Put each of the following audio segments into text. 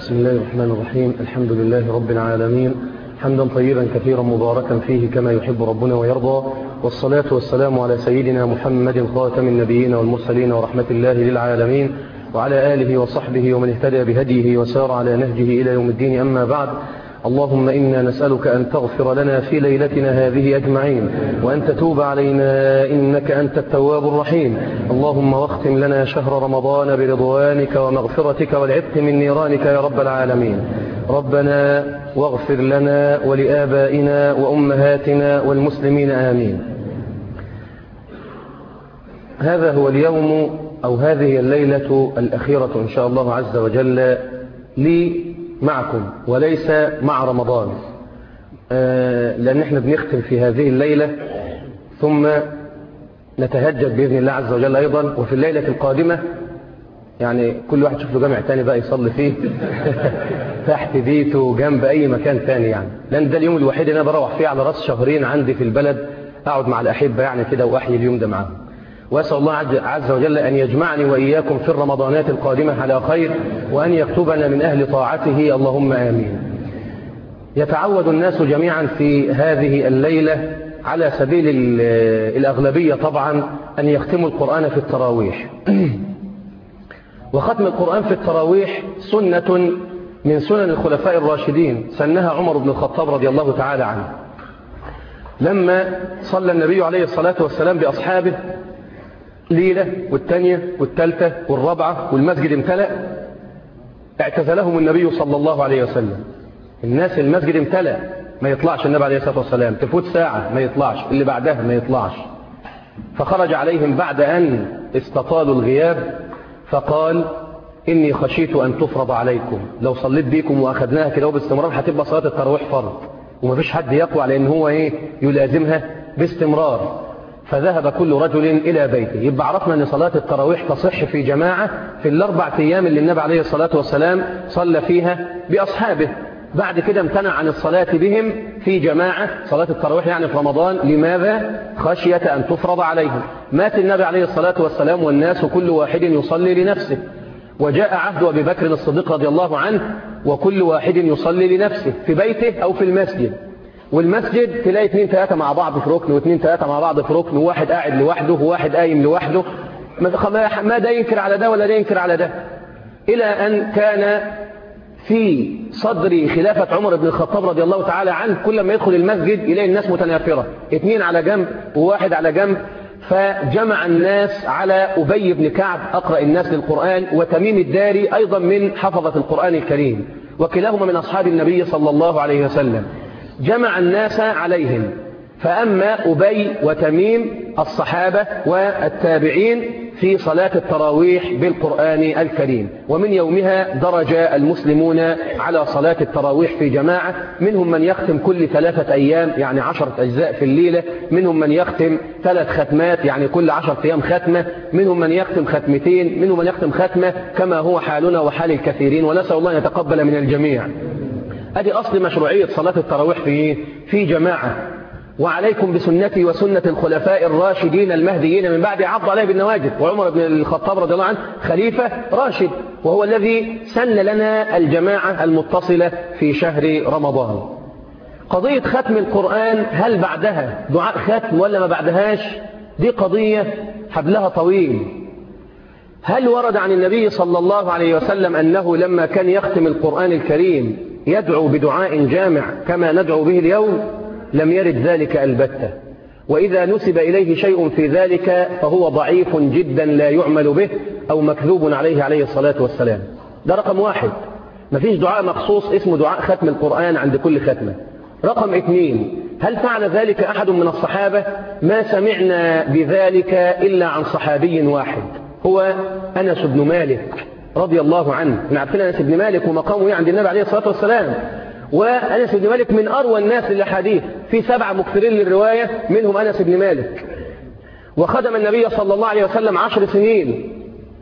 بسم الله الرحمن الرحيم الحمد لله رب العالمين حمدا طيبا كثيرا مباركا فيه كما يحب ربنا ويرضى والصلاة والسلام على سيدنا محمد خاتم النبيين والمرسلين ورحمة الله للعالمين وعلى آله وصحبه ومن اهتدى بهديه وسار على نهجه إلى يوم الدين أما بعد اللهم إنا نسألك أن تغفر لنا في ليلتنا هذه أجمعين وأن تتوب علينا إنك أنت التواب الرحيم اللهم واختم لنا شهر رمضان برضوانك ومغفرتك والعتق من نيرانك يا رب العالمين ربنا واغفر لنا ولآبائنا وأمهاتنا والمسلمين آمين هذا هو اليوم أو هذه الليلة الأخيرة إن شاء الله عز وجل لي معكم وليس مع رمضان آه لأن احنا بنختم في هذه الليلة ثم نتهجد بإذن الله عز وجل أيضا وفي الليلة القادمة يعني كل واحد يشوف له جامع تاني بقى يصلي فيه تحت بيته جنب أي مكان تاني يعني لأن ده اليوم الوحيد اللي أنا بروح فيه على رأس شهرين عندي في البلد أقعد مع الأحبة يعني كده وأحيي اليوم ده معاهم وأسأل الله عز وجل أن يجمعني وإياكم في الرمضانات القادمة على خير وأن يكتبنا من أهل طاعته اللهم آمين يتعود الناس جميعا في هذه الليلة على سبيل الأغلبية طبعا أن يختموا القرآن في التراويح وختم القرآن في التراويح سنة من سنن الخلفاء الراشدين سنها عمر بن الخطاب رضي الله تعالى عنه لما صلى النبي عليه الصلاة والسلام بأصحابه ليلة والثانية والثالثة والرابعة والمسجد امتلأ اعتزلهم النبي صلى الله عليه وسلم الناس المسجد امتلأ ما يطلعش النبي عليه الصلاة والسلام تفوت ساعة ما يطلعش اللي بعدها ما يطلعش فخرج عليهم بعد أن استطالوا الغياب فقال إني خشيت أن تفرض عليكم لو صليت بيكم وأخذناها كده باستمرار هتبقى صلاة التراويح فرض ومفيش حد يقوى على ان هو ايه يلازمها باستمرار فذهب كل رجل إلى بيته يبقى عرفنا أن صلاة التراويح تصح في جماعة في الأربع أيام اللي النبي عليه الصلاة والسلام صلى فيها بأصحابه بعد كده امتنع عن الصلاة بهم في جماعة صلاة التراويح يعني في رمضان لماذا؟ خشية أن تفرض عليهم مات النبي عليه الصلاة والسلام والناس كل واحد يصلي لنفسه وجاء عهد أبي بكر الصديق رضي الله عنه وكل واحد يصلي لنفسه في بيته أو في المسجد والمسجد تلاقي اثنين ثلاثة مع بعض في ركن واثنين ثلاثة مع بعض في ركن وواحد قاعد لوحده وواحد قايم لوحده ما ده ينكر على ده ولا ده ينكر على ده إلى أن كان في صدر خلافة عمر بن الخطاب رضي الله تعالى عنه كل ما يدخل المسجد يلاقي الناس متنافرة اثنين على جنب وواحد على جنب فجمع الناس على أبي بن كعب أقرأ الناس للقرآن وتميم الداري أيضا من حفظة القرآن الكريم وكلاهما من أصحاب النبي صلى الله عليه وسلم جمع الناس عليهم فأما أبي وتميم الصحابة والتابعين في صلاة التراويح بالقرآن الكريم ومن يومها درج المسلمون على صلاة التراويح في جماعة منهم من يختم كل ثلاثة أيام يعني عشرة أجزاء في الليلة منهم من يختم ثلاث ختمات يعني كل عشرة أيام ختمة منهم من يختم ختمتين منهم من يختم ختمة كما هو حالنا وحال الكثيرين ونسأل الله أن يتقبل من الجميع ادي اصل مشروعية صلاة التراويح في في جماعة وعليكم بسنتي وسنة الخلفاء الراشدين المهديين من بعد عض عليه بالنواجد وعمر بن الخطاب رضي الله عنه خليفة راشد وهو الذي سن لنا الجماعة المتصلة في شهر رمضان قضية ختم القرآن هل بعدها دعاء ختم ولا ما بعدهاش دي قضية حبلها طويل هل ورد عن النبي صلى الله عليه وسلم أنه لما كان يختم القرآن الكريم يدعو بدعاء جامع كما ندعو به اليوم لم يرد ذلك البتة وإذا نسب إليه شيء في ذلك فهو ضعيف جدا لا يعمل به أو مكذوب عليه عليه الصلاة والسلام ده رقم واحد مفيش دعاء مخصوص اسمه دعاء ختم القرآن عند كل ختمة رقم اثنين هل فعل ذلك أحد من الصحابة ما سمعنا بذلك إلا عن صحابي واحد هو أنس بن مالك رضي الله عنه احنا عارفين أنس بن مالك ومقامه عند النبي عليه الصلاة والسلام وأنس بن مالك من أروى الناس للحديث في سبعة مكثرين للرواية منهم أنس بن مالك وخدم النبي صلى الله عليه وسلم عشر سنين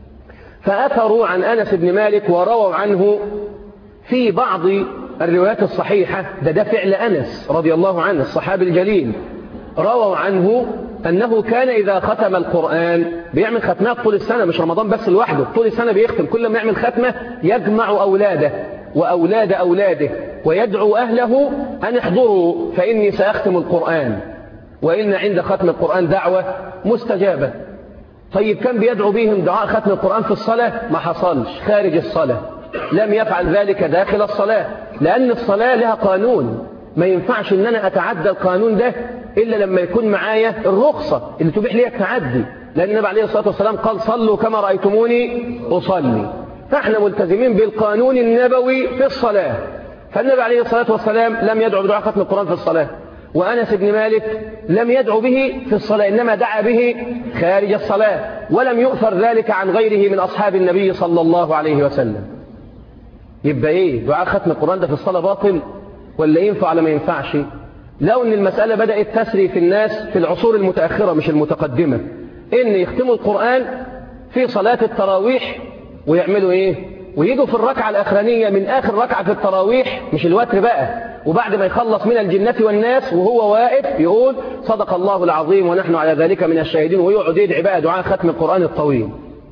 فأثروا عن أنس بن مالك ورووا عنه في بعض الروايات الصحيحة ده ده فعل أنس رضي الله عنه الصحابي الجليل رووا عنه أنه كان إذا ختم القرآن بيعمل ختمات طول السنة مش رمضان بس لوحده طول السنة بيختم كل ما يعمل ختمة يجمع أولاده وأولاد أولاده ويدعو أهله أن احضروا فإني سأختم القرآن وإن عند ختم القرآن دعوة مستجابة طيب كان بيدعو بهم دعاء ختم القرآن في الصلاة ما حصلش خارج الصلاة لم يفعل ذلك داخل الصلاة لأن الصلاة لها قانون ما ينفعش ان انا اتعدى القانون ده الا لما يكون معايا الرخصة اللي تبيح لي التعدي لان النبي عليه الصلاة والسلام قال صلوا كما رأيتموني اصلي فاحنا ملتزمين بالقانون النبوي في الصلاة فالنبي عليه الصلاة والسلام لم يدعو بدعاء ختم القرآن في الصلاة وأنس بن مالك لم يدعو به في الصلاة إنما دعا به خارج الصلاة ولم يؤثر ذلك عن غيره من أصحاب النبي صلى الله عليه وسلم يبقى إيه دعاء ختم القرآن ده في الصلاة باطل ولا ينفع ولا ما ينفعش لو ان المسألة بدأت تسري في الناس في العصور المتأخرة مش المتقدمة ان يختموا القرآن في صلاة التراويح ويعملوا ايه ويجوا في الركعة الأخرانية من آخر ركعة في التراويح مش الوتر بقى وبعد ما يخلص من الجنة والناس وهو واقف يقول صدق الله العظيم ونحن على ذلك من الشاهدين ويقعد يدعي بقى دعاء ختم القرآن الطويل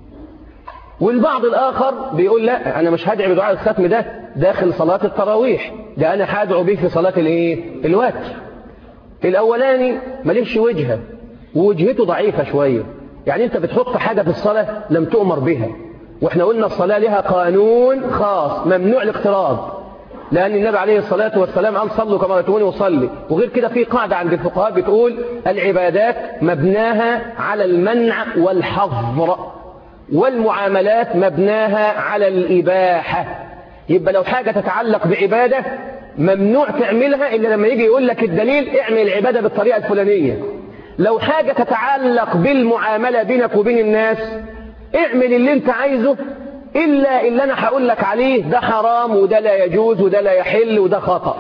والبعض الآخر بيقول لا أنا مش هدعي بدعاء الختم ده داخل صلاة التراويح ده أنا هدعو به في صلاة الايه الوتر الأولاني ماليش وجهة ووجهته ضعيفة شوية يعني أنت بتحط حاجة في الصلاة لم تؤمر بها واحنا قلنا الصلاة لها قانون خاص ممنوع الاقتراض لأن النبي عليه الصلاة والسلام قال صلوا كما رأيتموني وصلي وغير كده في قاعدة عند الفقهاء بتقول العبادات مبناها على المنع والحظر والمعاملات مبناها على الإباحة يبقى لو حاجة تتعلق بعبادة ممنوع تعملها إلا لما يجي يقول لك الدليل اعمل العبادة بالطريقة الفلانية لو حاجة تتعلق بالمعاملة بينك وبين الناس اعمل اللي انت عايزه إلا اللي أنا هقول لك عليه ده حرام وده لا يجوز وده لا يحل وده خطأ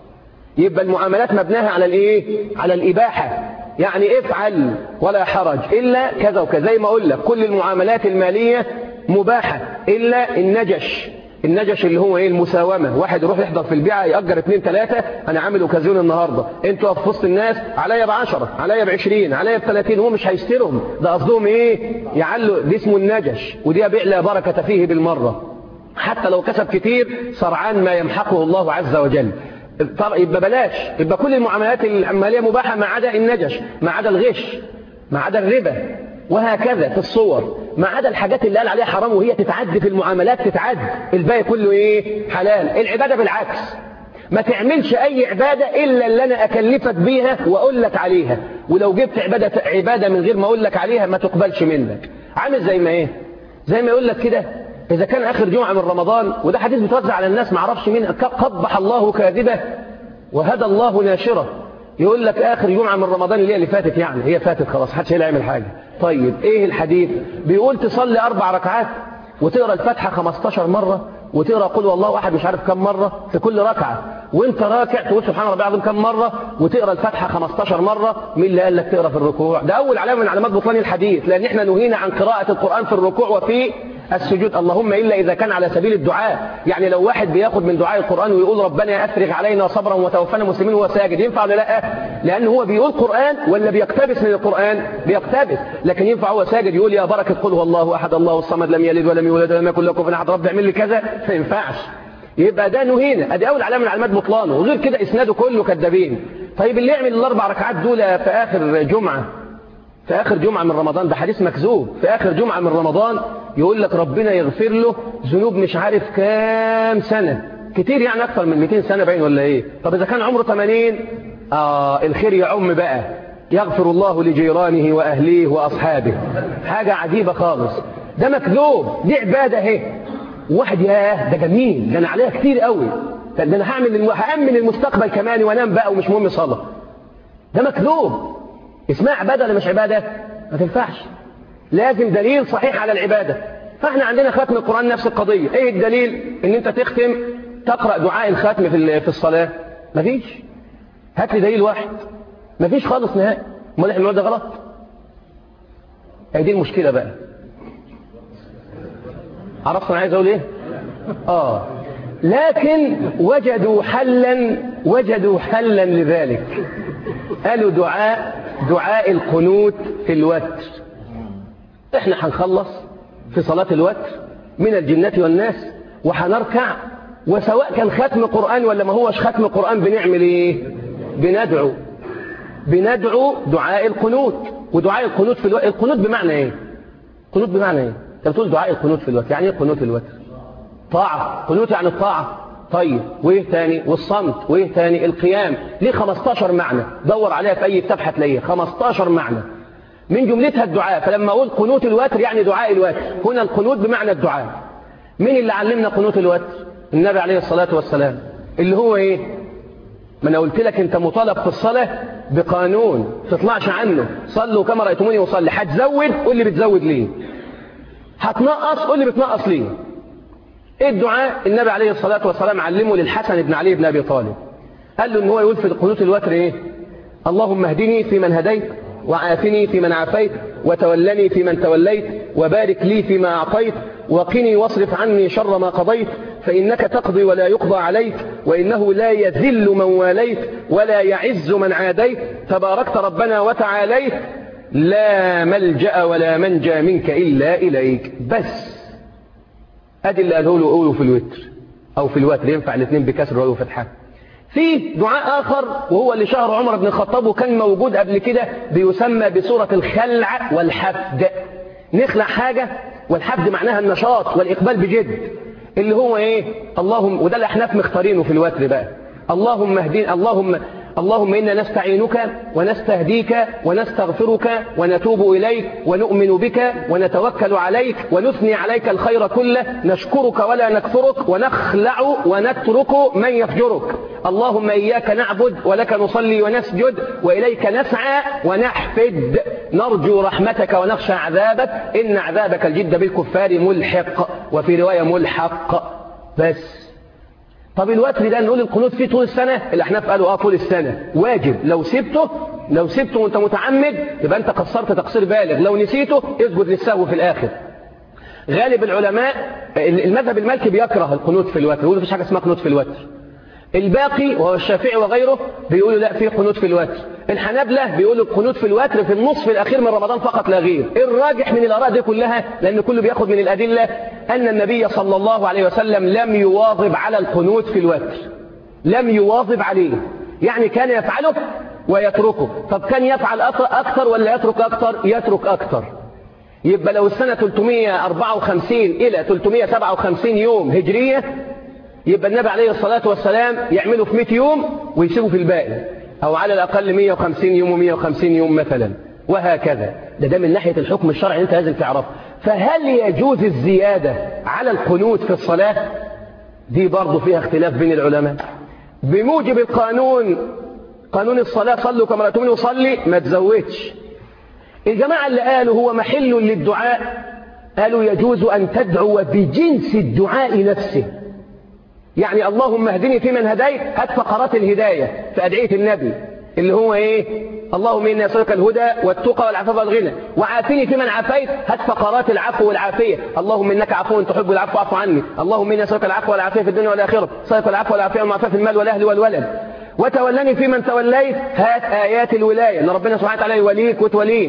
يبقى المعاملات مبناها على الايه على الإباحة يعني افعل ولا حرج إلا كذا وكذا زي ما أقول لك كل المعاملات المالية مباحة إلا النجش النجش اللي هو ايه المساومة واحد يروح يحضر في البيعة يأجر اتنين تلاتة انا عامل اوكازيون النهاردة انتوا في وسط الناس عليا بعشرة عليا بعشرين عليا بثلاثين هو مش هيشترهم ده قصدهم ايه يعلوا دي اسمه النجش ودي بيع لا بركة فيه بالمرة حتى لو كسب كتير سرعان ما يمحقه الله عز وجل يبقى بلاش يبقى كل المعاملات المالية مباحة ما عدا النجش ما عدا الغش ما عدا الربا وهكذا في الصور ما عدا الحاجات اللي قال عليها حرام وهي تتعد في المعاملات تتعد الباقي كله ايه حلال العبادة بالعكس ما تعملش اي عبادة الا اللي انا اكلفك بيها واقول لك عليها ولو جبت عبادة, عبادة من غير ما اقول لك عليها ما تقبلش منك عامل زي ما ايه زي ما يقول لك كده اذا كان اخر جمعة من رمضان وده حديث بتوزع على الناس ما اعرفش مين قبح الله كاذبة وهدى الله ناشرة يقول لك اخر جمعة من رمضان اللي هي اللي فاتت يعني هي فاتت خلاص حدش هيلا يعمل حاجة طيب ايه الحديث بيقول تصلي اربع ركعات وتقرا الفاتحه 15 مره وتقرا قل والله احد مش عارف كم مره في كل ركعه وانت راكع تقول سبحان ربي العظيم كم مره وتقرا الفاتحه 15 مره مين اللي قال لك تقرا في الركوع ده اول علامه من علامات بطلان الحديث لان احنا نهينا عن قراءه القران في الركوع وفي السجود اللهم إلا إذا كان على سبيل الدعاء يعني لو واحد بياخد من دعاء القرآن ويقول ربنا أفرغ علينا صبرا وتوفنا مسلمين وهو ساجد ينفع ولا لا لأن هو بيقول قرآن ولا بيقتبس من القرآن بيقتبس لكن ينفع هو ساجد يقول يا بركة قل هو الله أحد الله الصمد لم يلد ولم يولد ولم يكن له كفوا أحد رب اعمل لي كذا ما ينفعش يبقى ده نهينا ادي اول علامه من علامات بطلانه وغير كده اسناده كله كذابين طيب اللي يعمل الاربع ركعات دول في اخر جمعه في آخر جمعة من رمضان ده حديث مكذوب في آخر جمعة من رمضان يقول لك ربنا يغفر له ذنوب مش عارف كام سنة كتير يعني أكثر من 200 سنة باين ولا إيه طب إذا كان عمره 80 آه الخير يعم بقى يغفر الله لجيرانه وأهليه وأصحابه حاجة عجيبة خالص ده مكذوب دي عبادة اهي واحد ياه ده جميل ده أنا عليها كتير قوي ده أنا هعمل الم... هأمن المستقبل كمان وانام بقى ومش مهم صلاة ده مكذوب اسمها عبادة ولا مش عبادة ما تنفعش لازم دليل صحيح على العبادة فاحنا عندنا ختم القرآن نفس القضية ايه الدليل ان انت تختم تقرأ دعاء الختم في في الصلاة مفيش هات لي دليل واحد مفيش خالص نهائي امال احنا ده غلط هي دي المشكلة بقى عرفت انا عايز اقول ايه اه لكن وجدوا حلا وجدوا حلا لذلك قالوا دعاء دعاء القنوت في الوتر احنا هنخلص في صلاة الوتر من الجنة والناس وهنركع وسواء كان ختم قرآن ولا ما هوش ختم قرآن بنعمل ايه بندعو بندعو دعاء القنوت ودعاء القنوت في الوقت القنوت بمعنى ايه قنوت بمعنى ايه انت بتقول دعاء القنوت في الوقت يعني ايه قنوت الوتر طاعة قنوت يعني الطاعة طيب وايه تاني والصمت وايه تاني القيام ليه 15 معنى دور عليها في اي كتاب هتلاقيها 15 معنى من جملتها الدعاء فلما اقول قنوت الوتر يعني دعاء الوتر هنا القنوت بمعنى الدعاء مين اللي علمنا قنوت الوتر النبي عليه الصلاة والسلام اللي هو ايه ما انا قلت لك انت مطالب في الصلاة بقانون تطلعش عنه صلوا كما رأيتموني وصلي هتزود قول لي بتزود ليه هتنقص قول لي بتنقص ليه ايه الدعاء النبي عليه الصلاة والسلام علمه للحسن بن علي بن ابي طالب قال له ان هو يقول في قنوت الوتر ايه اللهم اهدني في من هديت وعافني في من عافيت وتولني في من توليت وبارك لي فيما أعطيت وقني واصرف عني شر ما قضيت فإنك تقضي ولا يقضى عليك وإنه لا يذل من واليت ولا يعز من عاديت تباركت ربنا وتعاليت لا ملجأ ولا منجى منك إلا إليك بس أدي اللي قاله له قوله في الوتر أو في الوتر ينفع الاثنين بكسر ولا فتحة في دعاء آخر وهو اللي شهر عمر بن الخطاب وكان موجود قبل كده بيسمى بصورة الخلع والحفد نخلع حاجة والحفد معناها النشاط والإقبال بجد اللي هو إيه اللهم وده الأحناف مختارينه في الوتر بقى اللهم اهدين اللهم اللهم إنا نستعينك ونستهديك ونستغفرك ونتوب إليك ونؤمن بك ونتوكل عليك ونثني عليك الخير كله نشكرك ولا نكفرك ونخلع ونترك من يفجرك اللهم إياك نعبد ولك نصلي ونسجد وإليك نسعى ونحفد نرجو رحمتك ونخشى عذابك إن عذابك الجد بالكفار ملحق وفي رواية ملحق بس طب الوتر ده نقول القنوت فيه طول السنة الأحناف قالوا اه طول السنة واجب لو سبته لو سبته وانت متعمد يبقى انت قصرت تقصير بالغ لو نسيته اسجد للسهو في الآخر غالب العلماء المذهب المالكي بيكره القنوت في الوتر يقول مفيش حاجة اسمها قنوت في الوتر الباقي وهو الشافعي وغيره بيقولوا لا في قنوت في الوتر الحنابلة بيقولوا القنوت في الوتر في النصف الأخير من رمضان فقط لا غير الراجح من الآراء دي كلها لأن كله بياخد من الأدلة أن النبي صلى الله عليه وسلم لم يواظب على القنوت في الوتر لم يواظب عليه يعني كان يفعله ويتركه طب كان يفعل أكثر ولا يترك أكثر يترك أكثر يبقى لو السنة 354 إلى 357 يوم هجرية يبقى النبي عليه الصلاة والسلام يعمله في 100 يوم ويسيبه في الباقي أو على الأقل 150 يوم و150 يوم مثلا وهكذا ده ده من ناحية الحكم الشرعي أنت لازم تعرفه فهل يجوز الزيادة على القنوت في الصلاة دي برضه فيها اختلاف بين العلماء بموجب القانون قانون الصلاة صلوا كما رأيتموني وصلي ما تزودش الجماعة اللي قالوا هو محل للدعاء قالوا يجوز أن تدعو بجنس الدعاء نفسه يعني اللهم اهدني فيمن هديت هات فقرات الهداية في أدعية النبي اللي هو ايه اللهم إني أسألك الهدى والتقى والعفاف والغنى وعافني فيمن عافيت هات فقرات العفو والعافية اللهم إنك عفو تحب العفو واعف عني اللهم إني أسألك العفو والعافية في الدنيا والآخرة أسألك العفو والعافية والمعافاة في المال والأهل والولد وتولني فيمن توليت هات آيات الولاية أن ربنا سبحانه وتعالى يوليك وتوليه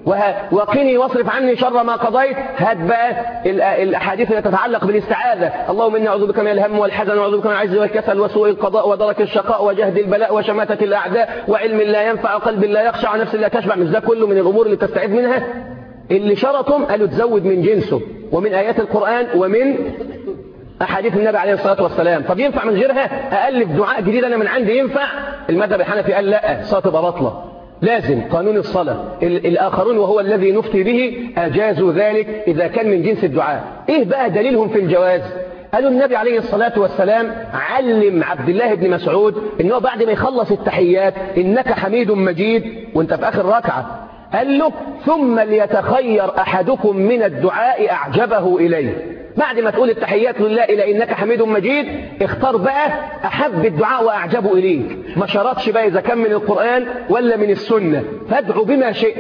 وقني واصرف عني شر ما قضيت هات بقى الأحاديث التي تتعلق بالاستعاذة اللهم إني أعوذ بك من الهم والحزن وأعوذ بك من العجز والكسل وسوء القضاء ودرك الشقاء وجهد البلاء وشماتة الأعداء وعلم لا ينفع وقلب لا يخشع ونفس لا تشبع مش ده كله من الأمور اللي تستعيذ منها اللي شرطهم قالوا تزود من جنسه ومن آيات القرآن ومن أحاديث النبي عليه الصلاة والسلام طب ينفع من غيرها أألف دعاء جديد أنا من عندي ينفع المذهب الحنفي قال لا الصلاة تبقى بطلة لازم قانون الصلاة الآخرون وهو الذي نفتي به أجازوا ذلك إذا كان من جنس الدعاء إيه بقى دليلهم في الجواز قالوا النبي عليه الصلاة والسلام علم عبد الله بن مسعود إنه بعد ما يخلص التحيات إنك حميد مجيد وانت في آخر ركعة قال له ثم ليتخير أحدكم من الدعاء أعجبه إليه بعد ما تقول التحيات لله إلى إنك حميد مجيد اختار بقى أحب الدعاء وأعجبه إليك ما شرطش بقى إذا كان من القرآن ولا من السنة فادعوا بما شئت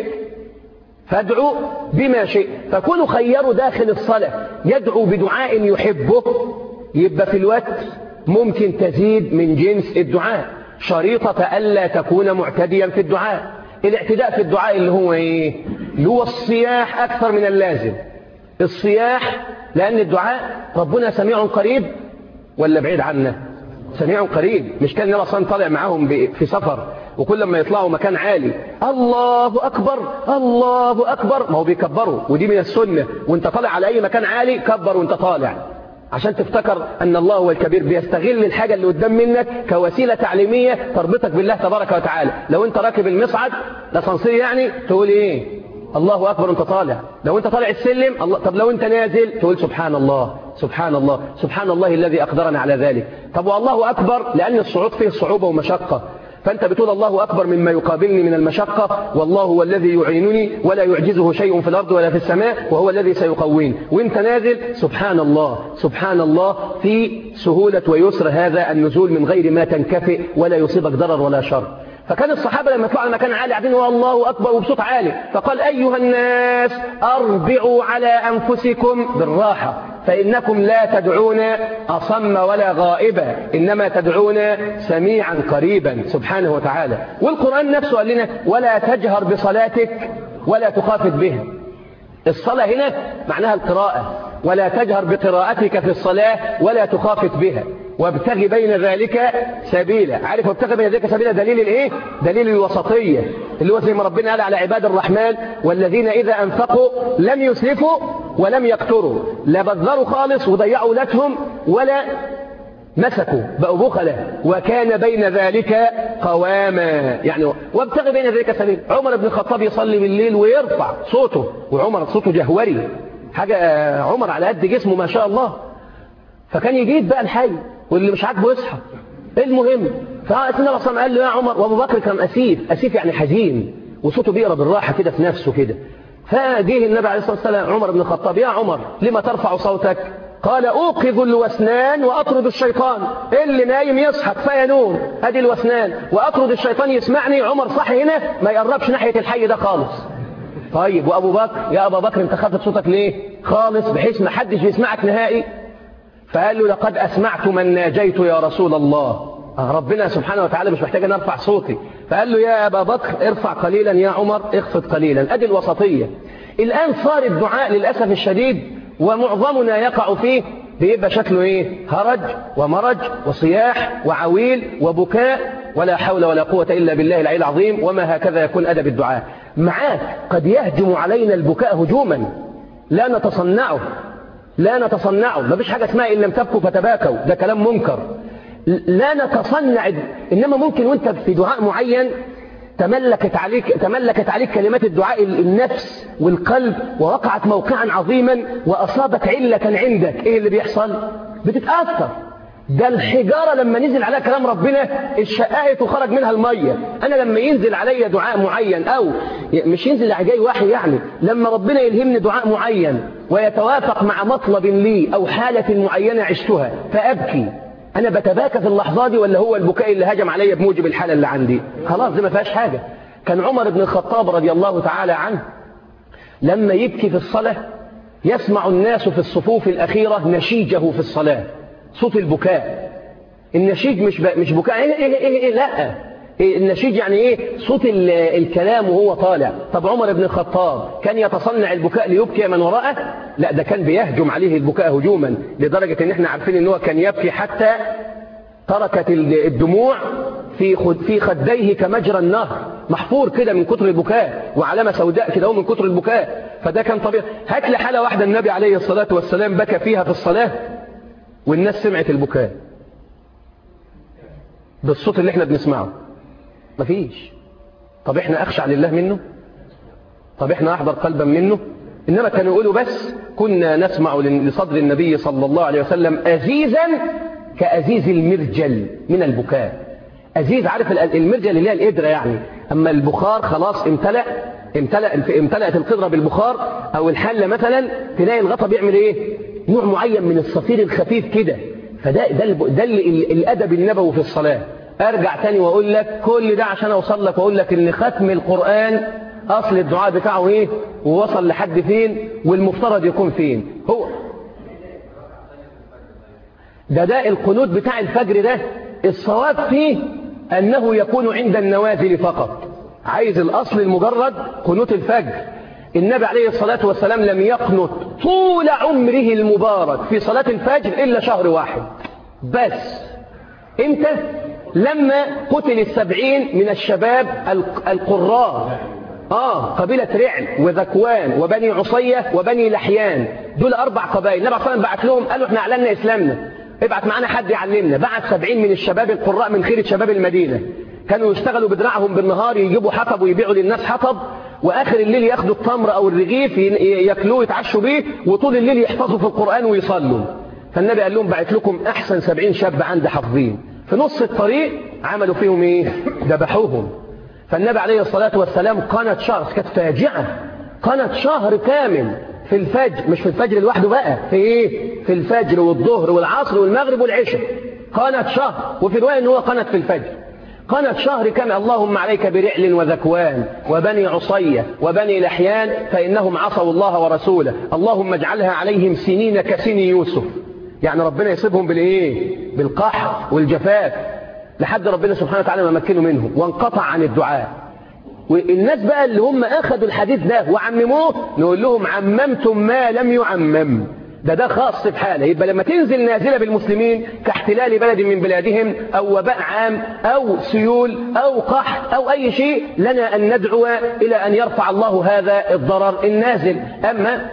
فادعوا بما شئت فكونوا خيروا داخل الصلاة يدعو بدعاء يحبه يبقى في الوقت ممكن تزيد من جنس الدعاء شريطة ألا تكون معتديا في الدعاء الاعتداء في الدعاء اللي هو ايه اللي هو الصياح أكثر من اللازم الصياح لأن الدعاء ربنا سميع قريب ولا بعيد عنا سميع قريب مش كان النبي صلى طالع معاهم في سفر وكل ما يطلعوا مكان عالي الله أكبر الله أكبر ما هو بيكبروا ودي من السنة وانت طالع على أي مكان عالي كبر وانت طالع عشان تفتكر أن الله هو الكبير بيستغل الحاجة اللي قدام منك كوسيلة تعليمية تربطك بالله تبارك وتعالى لو انت راكب المصعد لصنصير يعني تقول ايه الله أكبر انت طالع لو انت طالع السلم الله طب لو انت نازل تقول سبحان الله سبحان الله سبحان الله الذي أقدرنا على ذلك طب والله أكبر لأن الصعود فيه صعوبة ومشقة فأنت بتقول الله أكبر مما يقابلني من المشقة والله هو الذي يعينني ولا يعجزه شيء في الأرض ولا في السماء وهو الذي سيقويني وانت نازل سبحان الله سبحان الله في سهولة ويسر هذا النزول من غير ما تنكفئ ولا يصيبك ضرر ولا شر فكان الصحابة لما يطلعوا المكان عالي قاعدين الله أكبر وبصوت عالي فقال أيها الناس أربعوا على أنفسكم بالراحة فإنكم لا تدعون أصم ولا غائبا إنما تدعون سميعا قريبا سبحانه وتعالى والقرآن نفسه قال لنا ولا تجهر بصلاتك ولا تخافت بها الصلاة هنا معناها القراءة ولا تجهر بقراءتك في الصلاة ولا تخافت بها وابتغي بين ذلك سبيلا عارف وابتغي بين ذلك سبيلا دليل الايه دليل الوسطية اللي هو زي ما ربنا قال على عباد الرحمن والذين إذا أنفقوا لم يسرفوا ولم يقتروا لا بذروا خالص وضيعوا ولادهم ولا مسكوا بقوا بخلة وكان بين ذلك قواما يعني وابتغي بين ذلك سبيل عمر بن الخطاب يصلي بالليل ويرفع صوته وعمر صوته جهوري حاجة عمر على قد جسمه ما شاء الله فكان يجيد بقى الحي واللي مش عاجبه يصحى المهم فالنبي صلى قال له يا عمر وابو بكر كان اسيف اسيف يعني حزين وصوته بيقرا بالراحه كده في نفسه كده فجه النبي عليه الصلاه والسلام عمر بن الخطاب يا عمر لما ترفع صوتك قال اوقظ الوسنان واطرد الشيطان اللي نايم يصحى كفايه نوم ادي الوسنان واطرد الشيطان يسمعني عمر صح هنا ما يقربش ناحيه الحي ده خالص طيب وابو بكر يا ابا بكر انت خفت صوتك ليه خالص بحيث ما حدش يسمعك نهائي فقال له لقد أسمعت من ناجيت يا رسول الله ربنا سبحانه وتعالى مش محتاج أن أرفع صوتي فقال له يا أبا بكر ارفع قليلا يا عمر اخفض قليلا أدي الوسطية الآن صار الدعاء للأسف الشديد ومعظمنا يقع فيه بيبقى شكله ايه هرج ومرج وصياح وعويل وبكاء ولا حول ولا قوة إلا بالله العلي العظيم وما هكذا يكون أدب الدعاء معاك قد يهجم علينا البكاء هجوما لا نتصنعه لا نتصنعه ما فيش حاجة اسمها إن لم تبكوا فتباكوا ده كلام منكر لا نتصنع إنما ممكن وانت في دعاء معين تملكت عليك, تملكت عليك كلمات الدعاء النفس والقلب ووقعت موقعا عظيما وأصابت علة عندك إيه اللي بيحصل بتتأثر ده الحجارة لما نزل عليها كلام ربنا الشقاية وخرج منها المية أنا لما ينزل علي دعاء معين أو مش ينزل علي وحي يعني لما ربنا يلهمني دعاء معين ويتوافق مع مطلب لي أو حالة معينة عشتها فأبكي أنا بتباكى في اللحظة دي ولا هو البكاء اللي هجم علي بموجب الحالة اللي عندي خلاص دي ما فيهاش حاجة كان عمر بن الخطاب رضي الله تعالى عنه لما يبكي في الصلاة يسمع الناس في الصفوف الأخيرة نشيجه في الصلاة صوت البكاء النشيج مش ب... مش بكاء إيه إيه إيه إيه لا إيه النشيج يعني ايه صوت الكلام وهو طالع طب عمر بن الخطاب كان يتصنع البكاء ليبكي من وراءه لا ده كان بيهجم عليه البكاء هجوما لدرجة ان احنا عارفين ان هو كان يبكي حتى تركت الدموع في خد في خديه كمجرى النهر محفور كده من كتر البكاء وعلامة سوداء كده من كتر البكاء فده كان طبيعي هات لي حالة واحدة النبي عليه الصلاة والسلام بكى فيها في الصلاة والناس سمعت البكاء بالصوت اللي احنا بنسمعه مفيش طب احنا اخشع لله منه طب احنا احضر قلبا منه انما كانوا يقولوا بس كنا نسمع لصدر النبي صلى الله عليه وسلم ازيزا كازيز المرجل من البكاء ازيز عارف المرجل اللي هي القدره يعني اما البخار خلاص امتلأ امتلأ امتلأت القدرة بالبخار او الحلة مثلا تلاقي الغطا بيعمل ايه نوع معين من الصفير الخفيف كده فده ده ده الادب النبوي في الصلاه ارجع تاني واقول لك كل ده عشان اوصل لك واقول لك ان ختم القران اصل الدعاء بتاعه ايه ووصل لحد فين والمفترض يكون فين هو ده ده القنوت بتاع الفجر ده الصواب فيه انه يكون عند النوازل فقط عايز الاصل المجرد قنوت الفجر النبي عليه الصلاة والسلام لم يقنط طول عمره المبارك في صلاة الفجر إلا شهر واحد بس امتى لما قتل السبعين من الشباب القراء آه قبيلة رعل وذكوان وبني عصية وبني لحيان دول أربع قبائل النبي صلى الله عليه وسلم بعت لهم قالوا احنا أعلنا إسلامنا ابعت معانا حد يعلمنا بعت سبعين من الشباب القراء من خيرة شباب المدينة كانوا يشتغلوا بدراعهم بالنهار يجيبوا حطب ويبيعوا للناس حطب واخر الليل ياخدوا التمر او الرغيف ياكلوه يتعشوا بيه وطول الليل يحفظوا في القرآن ويصلوا فالنبي قال لهم بعت لكم احسن سبعين شاب عندي حافظين في نص الطريق عملوا فيهم ايه ذبحوهم فالنبي عليه الصلاة والسلام قنت شهر كانت فاجعة قنت شهر كامل في الفجر مش في الفجر لوحده بقى في ايه في الفجر والظهر والعصر والمغرب والعشاء قنت شهر وفي رواية ان هو قنت في الفجر قنت شهر كما اللهم عليك برعل وذكوان وبني عصية وبني لحيان فإنهم عصوا الله ورسوله اللهم اجعلها عليهم سنين كسن يوسف يعني ربنا يصيبهم بالايه بالقحط والجفاف لحد ربنا سبحانه وتعالى ما مكنوا منهم وانقطع عن الدعاء والناس بقى اللي هم أخذوا الحديث ده وعمموه نقول لهم عممتم ما لم يعمم ده ده خاص بحاله يبقى لما تنزل نازلة بالمسلمين كاحتلال بلد من بلادهم أو وباء عام أو سيول أو قحط أو أي شيء لنا أن ندعو إلى أن يرفع الله هذا الضرر النازل أما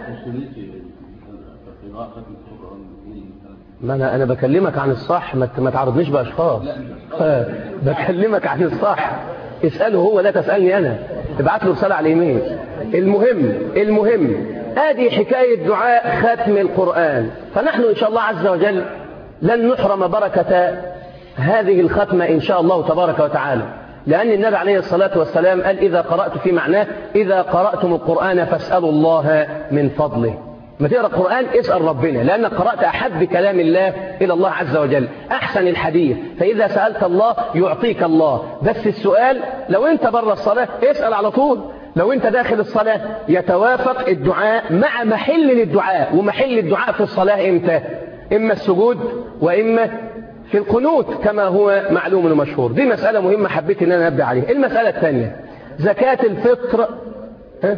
ما أنا, أنا بكلمك عن الصح ما تعرضنيش بأشخاص بكلمك عن الصح اسأله هو لا تسألني أنا ابعت له رسالة على الإيميل المهم المهم هذه حكاية دعاء ختم القرآن فنحن إن شاء الله عز وجل لن نحرم بركة هذه الختمة إن شاء الله تبارك وتعالى لأن النبي عليه الصلاة والسلام قال إذا قرأت في معناه إذا قرأتم القرآن فاسألوا الله من فضله ما تقرأ القرآن اسأل ربنا لأنك قرأت أحب كلام الله إلى الله عز وجل أحسن الحديث فإذا سألت الله يعطيك الله بس السؤال لو أنت بره الصلاة اسأل على طول لو أنت داخل الصلاة يتوافق الدعاء مع محل للدعاء ومحل الدعاء في الصلاة إمتى إما السجود وإما في القنوت كما هو معلوم ومشهور دي مسألة مهمة حبيت أن أنا أبدأ عليها المسألة الثانية زكاة الفطر ها؟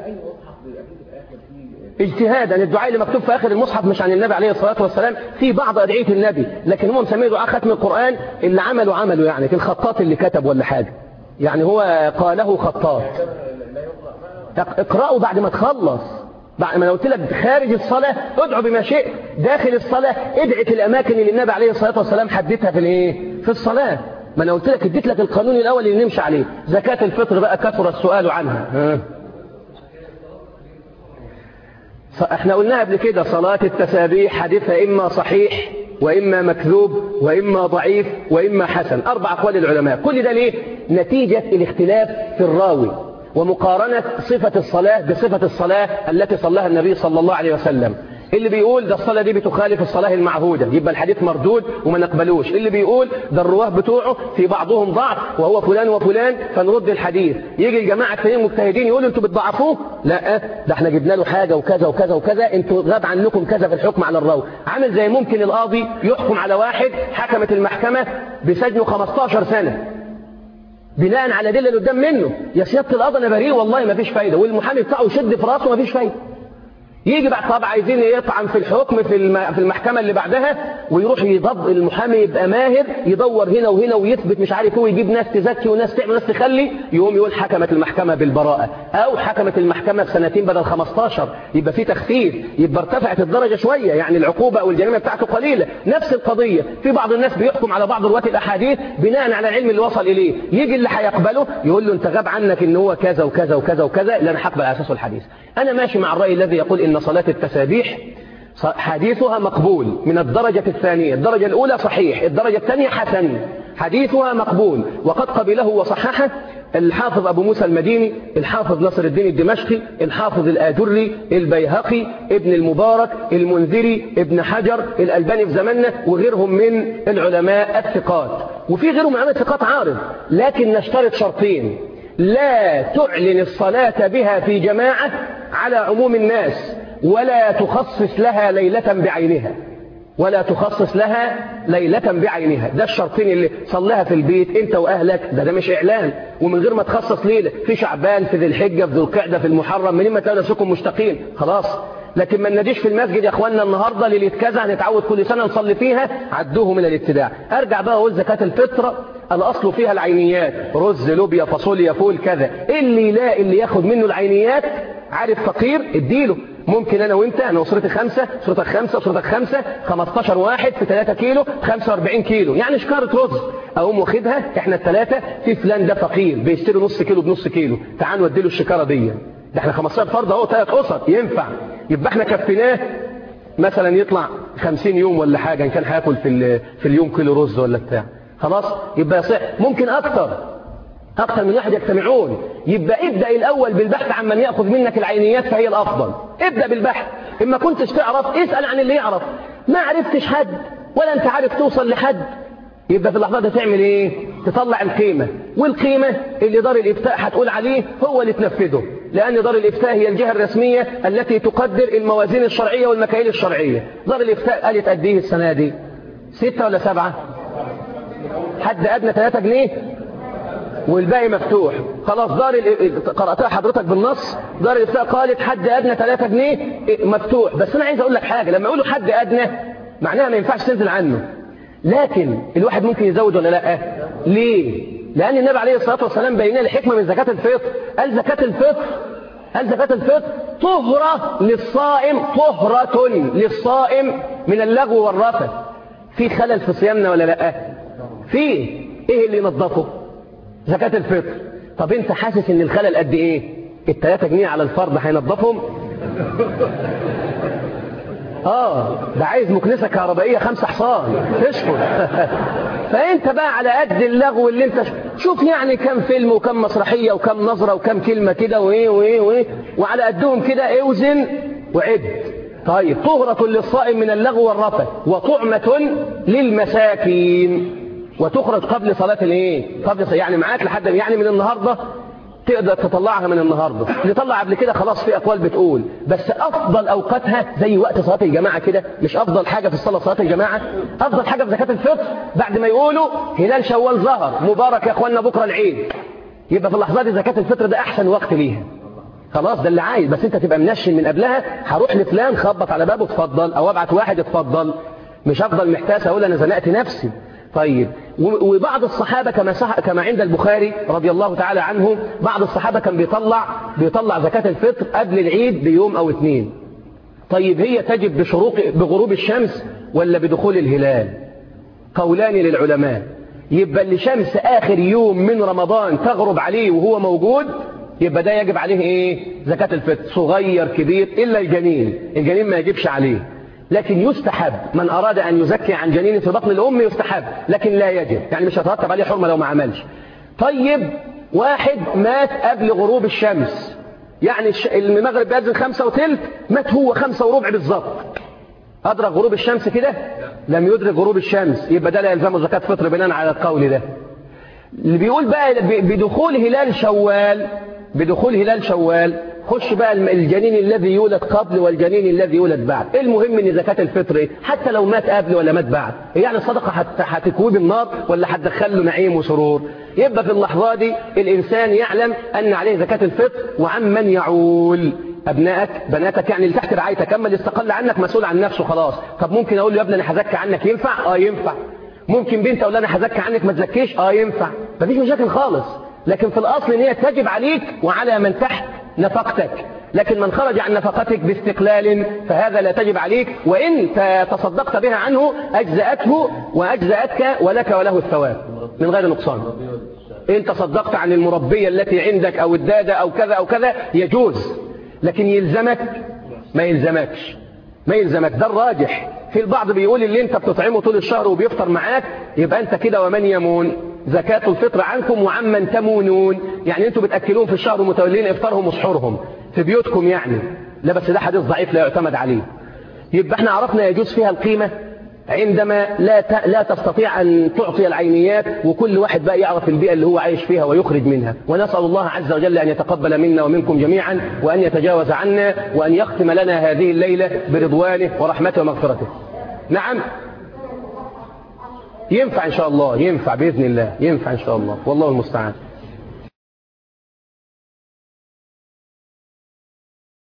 اجتهادا الدعاء اللي مكتوب في آخر المصحف مش عن النبي عليه الصلاة والسلام في بعض أدعية النبي لكن هم مسميه دعاء ختم القرآن اللي عملوا عملوا يعني في الخطاط اللي كتب ولا حاجة يعني هو قاله خطاط اقرأوا بعد ما تخلص بعد ما انا قلت لك خارج الصلاة ادعو بما شئت داخل الصلاة ادعي في الأماكن اللي النبي عليه الصلاة والسلام حددها في الايه في الصلاة ما انا قلت لك اديت لك القانون الأول اللي نمشي عليه زكاة الفطر بقى كثر السؤال عنها ها. احنا قلنا قبل كده صلاة التسابيح حديثها إما صحيح وإما مكذوب وإما ضعيف وإما حسن أربع أقوال العلماء كل ده ليه؟ نتيجة الاختلاف في الراوي ومقارنة صفة الصلاة بصفة الصلاة التي صلاها النبي صلى الله عليه وسلم اللي بيقول ده الصلاة دي بتخالف الصلاة المعهودة يبقى الحديث مردود وما نقبلوش اللي بيقول ده الرواه بتوعه في بعضهم ضعف وهو فلان وفلان فنرد الحديث يجي الجماعة الثانيين مجتهدين يقولوا انتوا بتضعفوه لا ده احنا جبنا له حاجة وكذا وكذا وكذا انتوا غاب عنكم كذا في الحكم على الراوي عامل زي ممكن القاضي يحكم على واحد حكمت المحكمة بسجنه 15 سنة بناء على دلة اللي قدام منه يا سيادة القاضي انا بريء والله ما فيش فايدة والمحامي بتاعه يشد في راسه ما فيش فايدة يجي بعد طب عايزين يطعن في الحكم في في المحكمة اللي بعدها ويروح يضب المحامي يبقى ماهر يدور هنا وهنا ويثبت مش عارف ايه ويجيب ناس تزكي وناس تعمل وناس تخلي يقوم يقول حكمت المحكمة بالبراءة او حكمت المحكمة بسنتين بدل 15 يبقى في تخفيف يبقى ارتفعت الدرجة شوية يعني العقوبة او الجريمة بتاعته قليلة نفس القضية في بعض الناس بيحكم على بعض رواة الاحاديث بناء على العلم اللي وصل اليه يجي اللي هيقبله يقول له انت غاب عنك ان هو كذا وكذا وكذا وكذا لان هقبل على اساسه الحديث انا ماشي مع الرأي الذي يقول ان صلاة التسابيح حديثها مقبول من الدرجة الثانية الدرجة الأولى صحيح الدرجة الثانية حسن حديثها مقبول وقد قبله وصححه الحافظ أبو موسى المديني الحافظ نصر الدين الدمشقي الحافظ الآجري البيهقي ابن المبارك المنذري ابن حجر الألباني في زماننا وغيرهم من العلماء الثقات وفي غيرهم من العلماء الثقات عارض لكن نشترط شرطين لا تعلن الصلاة بها في جماعة على عموم الناس ولا تخصص لها ليلة بعينها ولا تخصص لها ليلة بعينها ده الشرطين اللي صليها في البيت انت واهلك ده ده مش اعلان ومن غير ما تخصص ليلة في شعبان في ذي الحجة في ذو القعدة في المحرم من ما تلاقوا نفسكم مشتاقين خلاص لكن ما نناديش في المسجد يا اخوانا النهارده ليله كذا هنتعود كل سنه نصلي فيها عدوه من الابتداع ارجع بقى اقول زكاه الفطر الاصل فيها العينيات رز لوبيا فاصوليا فول كذا اللي لا اللي ياخد منه العينيات عارف فقير اديله ممكن انا وانت انا اسرتي خمسة اسرتك خمسة اسرتك خمسة 15 واحد في 3 كيلو 45 كيلو يعني شكارة رز اقوم واخدها احنا الثلاثة في فلان ده فقير بيشتري نص كيلو بنص كيلو تعال وديله الشكارة دي ده احنا 15 فرد اهو ثلاث اسر ينفع يبقى احنا كفيناه مثلا يطلع 50 يوم ولا حاجة ان كان هياكل في في اليوم كيلو رز ولا بتاع خلاص يبقى يصح ممكن اكتر أكثر من واحد يجتمعون يبقى ابدأ الأول بالبحث عن من يأخذ منك العينيات فهي الأفضل ابدأ بالبحث إما كنتش تعرف اسأل عن اللي يعرف ما عرفتش حد ولا أنت عارف توصل لحد يبقى في اللحظة دي تعمل إيه تطلع القيمة والقيمة اللي دار الإفتاء هتقول عليه هو اللي تنفذه لأن دار الإفتاء هي الجهة الرسمية التي تقدر الموازين الشرعية والمكاييل الشرعية دار الإفتاء قالت قد إيه السنة دي ستة ولا سبعة حد أدنى 3 جنيه والباقي مفتوح خلاص دار قرأتها حضرتك بالنص دار الإفتاء قالت حد أدنى 3 جنيه مفتوح بس أنا عايز أقول لك حاجة لما يقولوا حد أدنى معناها ما ينفعش تنزل عنه لكن الواحد ممكن يزود ولا لا ليه لأن النبي عليه الصلاة والسلام بين الحكمة من زكاة الفطر قال زكاة الفطر قال زكاة الفطر طهرة للصائم طهرة للصائم من اللغو والرفث في خلل في صيامنا ولا لا في ايه اللي ينظفه زكاة الفطر طب انت حاسس ان الخلل قد ايه التلاتة جنيه على الفرد هينظفهم اه ده عايز مكنسة كهربائية خمسة حصان تشفر فانت بقى على قد اللغو اللي انت شوف يعني كم فيلم وكم مسرحية وكم نظرة وكم كلمة كده وايه وايه وايه وعلى قدهم كده اوزن وعد طيب طهرة للصائم من اللغو والرفث وطعمة للمساكين وتخرج قبل صلاة الايه قبل يعني معاك لحد يعني من النهاردة تقدر تطلعها من النهاردة نطلع قبل كده خلاص في أقوال بتقول بس أفضل أوقاتها زي وقت صلاة الجماعة كده مش أفضل حاجة في الصلاة صلاة الجماعة أفضل حاجة في زكاة الفطر بعد ما يقولوا هلال شوال ظهر مبارك يا أخوانا بكرة العيد يبقى في اللحظات دي زكاة الفطر ده أحسن وقت ليها خلاص ده اللي عايز بس انت تبقى منشن من قبلها هروح لفلان خبط على بابه اتفضل او ابعت واحد اتفضل مش افضل محتاس اقول انا زنقت نفسي طيب وبعض الصحابة كما صح كما عند البخاري رضي الله تعالى عنه بعض الصحابة كان بيطلع بيطلع زكاة الفطر قبل العيد بيوم أو اتنين طيب هي تجب بشروق بغروب الشمس ولا بدخول الهلال قولان للعلماء يبقى اللي شمس آخر يوم من رمضان تغرب عليه وهو موجود يبقى ده يجب عليه ايه زكاة الفطر صغير كبير إلا الجنين الجنين ما يجبش عليه لكن يستحب من أراد أن يزكي عن جنين في بطن الأم يستحب لكن لا يجب يعني مش هترتب عليه حرمة لو ما عملش طيب واحد مات قبل غروب الشمس يعني المغرب بيأذن خمسة وثلث مات هو خمسة وربع بالظبط أدرك غروب الشمس كده لم يدرك غروب الشمس يبقى ده لا يلزمه زكاة فطر بناء على القول ده اللي بيقول بقى بدخول هلال شوال بدخول هلال شوال خش بقى الجنين الذي يولد قبل والجنين الذي يولد بعد المهم ان زكاة الفطر حتى لو مات قبل ولا مات بعد يعني الصدقة هتكويه بالنار ولا هتدخل له نعيم وسرور يبقى في اللحظة دي الإنسان يعلم أن عليه زكاة الفطر وعمن يعول أبنائك بناتك يعني اللي تحت رعايتك أما اللي استقل عنك مسؤول عن نفسه خلاص طب ممكن أقول له يا ابني أنا هزكي عنك ينفع؟ آه ينفع ممكن بنت أقول أنا هزكي عنك ما تزكيش؟ آه ينفع مفيش مشاكل خالص لكن في الأصل ان هي تجب عليك وعلى من تحت نفقتك لكن من خرج عن نفقتك باستقلال فهذا لا تجب عليك وإن تصدقت بها عنه أجزأته وأجزأتك ولك وله الثواب من غير نقصان إن تصدقت عن المربية التي عندك أو الدادة أو كذا أو كذا يجوز لكن يلزمك ما يلزمكش ما يلزمك ده الراجح في البعض بيقول اللي انت بتطعمه طول الشهر وبيفطر معاك يبقى انت كده ومن يمون زكاة الفطر عنكم وعمن تمونون يعني انتوا بتأكلون في الشهر متولين افطارهم وسحورهم في بيوتكم يعني لا بس ده حديث ضعيف لا يعتمد عليه يبقى احنا عرفنا يجوز فيها القيمة عندما لا لا تستطيع أن تعطي العينيات وكل واحد بقى يعرف البيئة اللي هو عايش فيها ويخرج منها ونسأل الله عز وجل أن يتقبل منا ومنكم جميعا وأن يتجاوز عنا وأن يختم لنا هذه الليلة برضوانه ورحمته ومغفرته نعم ينفع إن شاء الله ينفع بإذن الله ينفع إن شاء الله والله المستعان